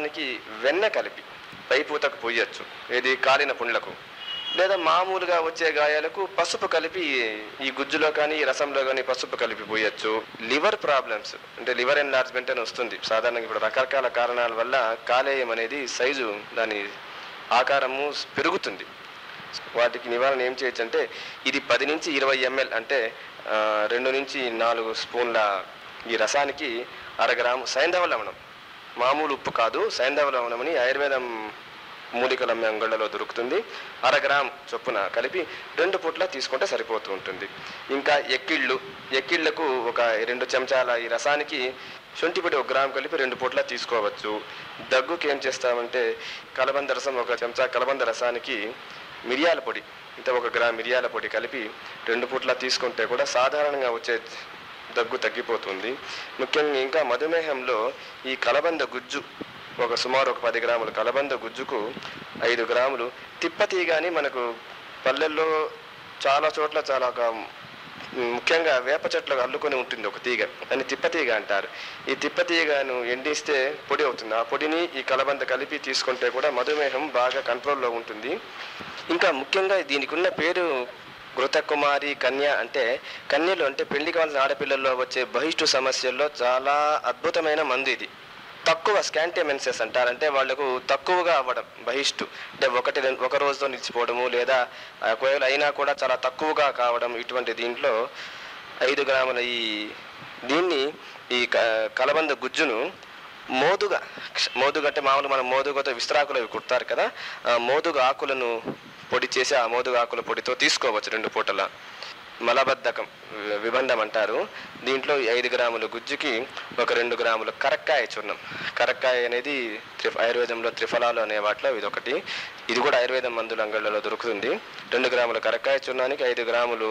రసానికి వెన్న కలిపి పైపూతకు పోయొచ్చు ఏది కాలిన పుండ్లకు లేదా మామూలుగా వచ్చే గాయాలకు పసుపు కలిపి ఈ గుజ్జులో కానీ ఈ రసంలో కానీ పసుపు కలిపి పోయొచ్చు లివర్ ప్రాబ్లమ్స్ అంటే లివర్ ఎన్లార్జ్మెంట్ అని వస్తుంది సాధారణంగా ఇప్పుడు రకరకాల కారణాల వల్ల కాలేయం అనేది సైజు దాని ఆకారము పెరుగుతుంది వాటికి నివారణ ఏం చేయొచ్చు అంటే ఇది పది నుంచి ఇరవై ఎంఎల్ అంటే ఆ, రెండు నుంచి నాలుగు స్పూన్ల ఈ రసానికి అరగ్రాము సైంధవ లవణం మామూలు ఉప్పు కాదు సైంధవ లవణం అని ఆయుర్వేదం మూలికల అంగళ్ళలో దొరుకుతుంది అరగ్రామ్ చొప్పున కలిపి రెండు పూట్ల తీసుకుంటే సరిపోతూ ఉంటుంది ఇంకా ఎక్కిళ్ళు ఎక్కిళ్లకు ఒక రెండు చెంచాల ఈ రసానికి శొంఠిపొడి ఒక గ్రామ్ కలిపి రెండు పూట్ల తీసుకోవచ్చు దగ్గుకి ఏం చేస్తామంటే కలబంద రసం ఒక చెంచా కలబంద రసానికి మిరియాల పొడి ఇంత ఒక గ్రామ్ మిరియాల పొడి కలిపి రెండు పూట్ల తీసుకుంటే కూడా సాధారణంగా వచ్చే దగ్గు తగ్గిపోతుంది ముఖ్యంగా ఇంకా మధుమేహంలో ఈ కలబంద గుజ్జు ఒక సుమారు ఒక పది గ్రాముల కలబంద గుజ్జుకు ఐదు గ్రాములు తిప్పతీగాని మనకు పల్లెల్లో చాలా చోట్ల చాలా ఒక ముఖ్యంగా వేప చెట్లకు అల్లుకొని ఉంటుంది ఒక తీగ దాన్ని తిప్పతీగ అంటారు ఈ తిప్పతీగను ఎండిస్తే పొడి అవుతుంది ఆ పొడిని ఈ కలబంద కలిపి తీసుకుంటే కూడా మధుమేహం బాగా కంట్రోల్లో ఉంటుంది ఇంకా ముఖ్యంగా దీనికి ఉన్న పేరు ఘృతకుమారి కన్య అంటే కన్యలు అంటే పెళ్లి కావాల్సిన ఆడపిల్లల్లో వచ్చే బహిష్టు సమస్యల్లో చాలా అద్భుతమైన మందు ఇది తక్కువ స్కాంటెమెన్సెస్ అంటారంటే వాళ్ళకు తక్కువగా అవ్వడం బహిష్టు అంటే ఒకటి రెండు- ఒక రోజుతో నిలిచిపోవడము లేదా ఒకవేళ అయినా కూడా చాలా తక్కువగా కావడం ఇటువంటి దీంట్లో ఐదు గ్రాముల ఈ దీన్ని ఈ క- కలబంద గుజ్జును మోదుగా క్ష- మోదుగ అంటే మామూలు మనం మోదుగతో విస్తరాకులు అవి కుడతారు కదా ఆ మోదుగ ఆకులను పొడి చేసి ఆ మోదుగ ఆకుల పొడితో తీసుకోవచ్చు రెండు పూటల మలబద్ధకం వి- విబంధం అంటారు దీంట్లో ఈ ఐదు గ్రాముల గుజ్జుకి ఒక రెండు గ్రాముల కరక్కాయ చూర్ణం కరక్కాయ అనేది త్రి ఆయుర్వేదంలో త్రిఫలాలు అనే వాటిలో ఇది ఒకటి ఇది కూడా ఆయుర్వేదం మందుల అంగళ్ళలో దొరుకుతుంది రెండు గ్రాముల కరక్కాయ చూర్ణానికి ఐదు గ్రాములు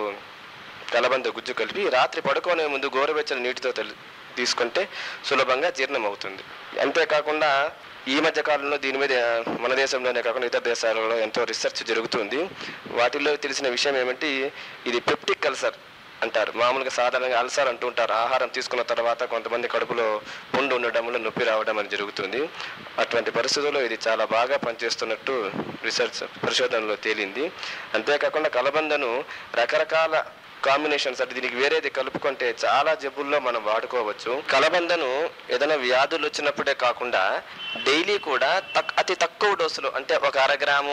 కలబంద గుజ్జు కలిపి రాత్రి పడుకోనే ముందు గోరువెచ్చని నీటితో తెలి- తీసుకుంటే సులభంగా జీర్ణం అవుతుంది అంతేకాకుండా ఈ మధ్య కాలంలో దీని మీద మన దేశంలోనే కాకుండా ఇతర దేశాలలో ఎంతో రీసెర్చ్ జరుగుతుంది వాటిల్లో తెలిసిన విషయం ఏమంటే ఇది పెప్టిక్ అల్సర్ అంటారు మామూలుగా సాధారణంగా అల్సర్ అంటూ ఉంటారు ఆహారం తీసుకున్న తర్వాత కొంతమంది కడుపులో పుండు ఉండడంలో నొప్పి రావడం అని జరుగుతుంది అటువంటి పరిస్థితుల్లో ఇది చాలా బాగా పనిచేస్తున్నట్టు రీసెర్చ్ పరిశోధనలో తేలింది అంతేకాకుండా కలబందను రకరకాల కాంబినేషన్స్ అంటే దీనికి వేరేది కలుపుకుంటే చాలా జబ్బుల్లో మనం వాడుకోవచ్చు కలబందను ఏదైనా వ్యాధులు వచ్చినప్పుడే కాకుండా డైలీ కూడా తక్ అతి తక్కువ డోసులో అంటే ఒక అరగ్రాము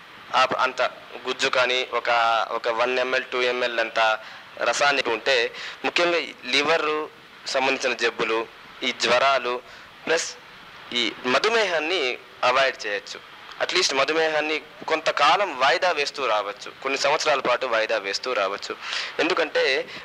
ఆ- అంత గుజ్జు కానీ ఒక ఒక వన్ ఎంఎల్ టూ ఎంఎల్ అంత రసాన్ని ఉంటే ముఖ్యంగా లివర్ సంబంధించిన జబ్బులు ఈ జ్వరాలు ప్లస్ ఈ మధుమేహాన్ని అవాయిడ్ చేయొచ్చు అట్లీస్ట్ మధుమేహాన్ని కొంతకాలం వాయిదా వేస్తూ రావచ్చు కొన్ని సంవత్సరాల పాటు వాయిదా వేస్తూ రావచ్చు ఎందుకంటే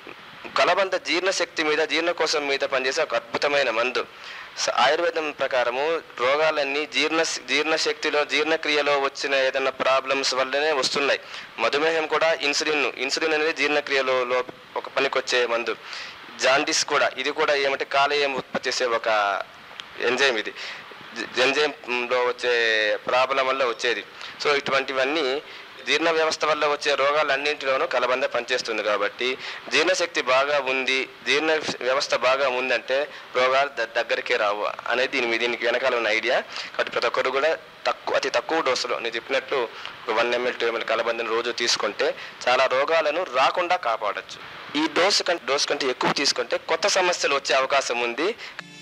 కలబంద జీర్ణశక్తి మీద జీర్ణకోశం మీద పనిచేసే ఒక అద్భుతమైన మందు స- ఆయుర్వేదం ప్రకారము రోగాలన్నీ జీర్ణ జీర్ణశక్తిలో జీర్ణక్రియలో వచ్చిన ఏదైనా ప్రాబ్లమ్స్ వల్లనే వస్తున్నాయి మధుమేహం కూడా ఇన్సులిన్ ఇన్సులిన్ అనేది జీర్ణక్రియలో లో ఒక పనికొచ్చే మందు జాండిస్ కూడా ఇది కూడా ఏమంటే కాలేయం ఉత్పత్తి చేసే ఒక ఎంజైమ్ ఇది ఎంజైమ్లో వచ్చే ప్రాబ్లం వల్ల వచ్చేది సో ఇటువంటివన్నీ జీర్ణ వ్యవస్థ వల్ల వచ్చే రోగాలన్నింటిలోనూ కలబంద పనిచేస్తుంది కాబట్టి జీర్ణశక్తి బాగా ఉంది జీర్ణ వ్యవస్థ బాగా ఉందంటే రోగాలు ద- దగ్గరికే రావు అనేది దీని మీద- దీనికి వెనకాల ఉన్న ఐడియా కాబట్టి ప్రతి ఒక్కరు కూడా తక్కువ అతి తక్కువ డోసులో నేను చెప్పినట్లు ఒక వన్ ఎంఎల్ టూ ఎంఎల్ కలబందని రోజు తీసుకుంటే చాలా రోగాలను రాకుండా కాపాడొచ్చు ఈ డోసు కంటే డోసు కంటే ఎక్కువ తీసుకుంటే కొత్త సమస్యలు వచ్చే అవకాశం ఉంది